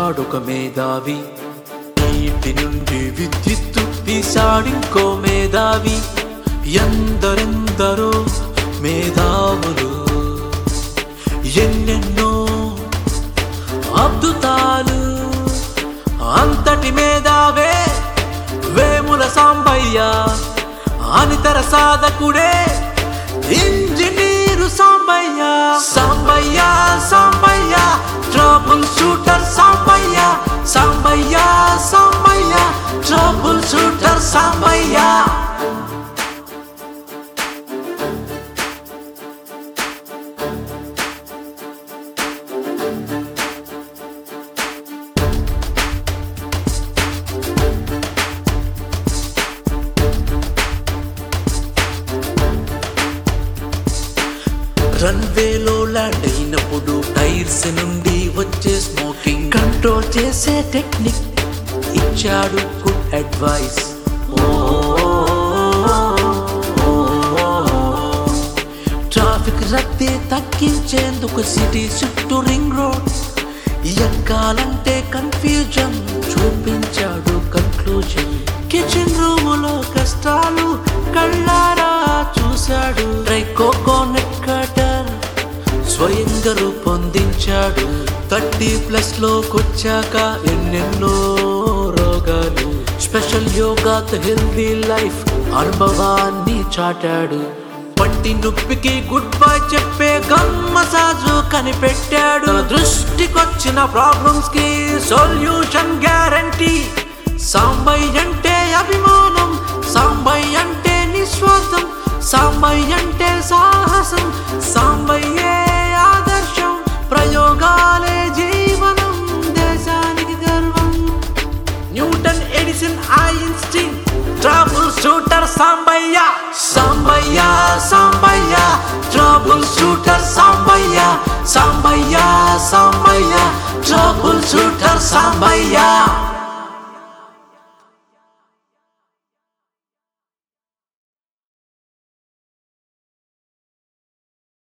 ఉన్నాడొక మేధావి నీటి నుండి విద్యుత్తు తీశాడింకో మేధావి ఎందరెందరో మేధావులు ఎన్నెన్నో అద్భుతాలు అంతటి మేధావే వేముల సాంబయ్య అనితర సాధకుడే engineer Sambaiah Sambaiah Sambaiah troubleshooter Sambaiah Sambaiah Sambaiah troubleshooter Sambaiah రన్వేలో ల్యాండ్ అయినప్పుడు టైర్స్ నుండి వచ్చే స్మోకింగ్ కంట్రోల్ చేసే టెక్నిక్ ఇచ్చాడు గుడ్ అడ్వైస్ ట్రాఫిక్ రద్దీ తగ్గించేందుకు సిటీ చుట్టూ రింగ్ రోడ్ ఎక్కాలంటే కన్ఫ్యూజన్ చూపించాడు కన్క్లూజన్ కిచెన్ రూములో కష్టాలు కళ్ళారా చూశాడు ట్రై కోకోనట్ కటర్ స్వయంగా రూపొందించాడు థర్టీ ప్లస్ లోకొచ్చాక ఎన్నెన్నో రోగాలు స్పెషల్ యోగాతో హెల్దీ లైఫ్ అనుభవాన్ని చాటాడు పట్టి నొప్పికి గుడ్ బై చెప్పే గమ్ మసాజు కనిపెట్టాడు తన దృష్టికొచ్చిన ప్రాబ్లమ్స్ కి సొల్యూషన్ గ్యారంటీ సాంబయ్య అంటే అభిమానం సాంబయ్య అంటే నిస్వార్థం సాంబయ్య అంటే సాహసం సాంబయ్యే ఆదర్శం ప్రయోగాలే జీవనం దేశానికి గర్వం Newton Edison Einstein troubleshooter Sambaiah Sambaiah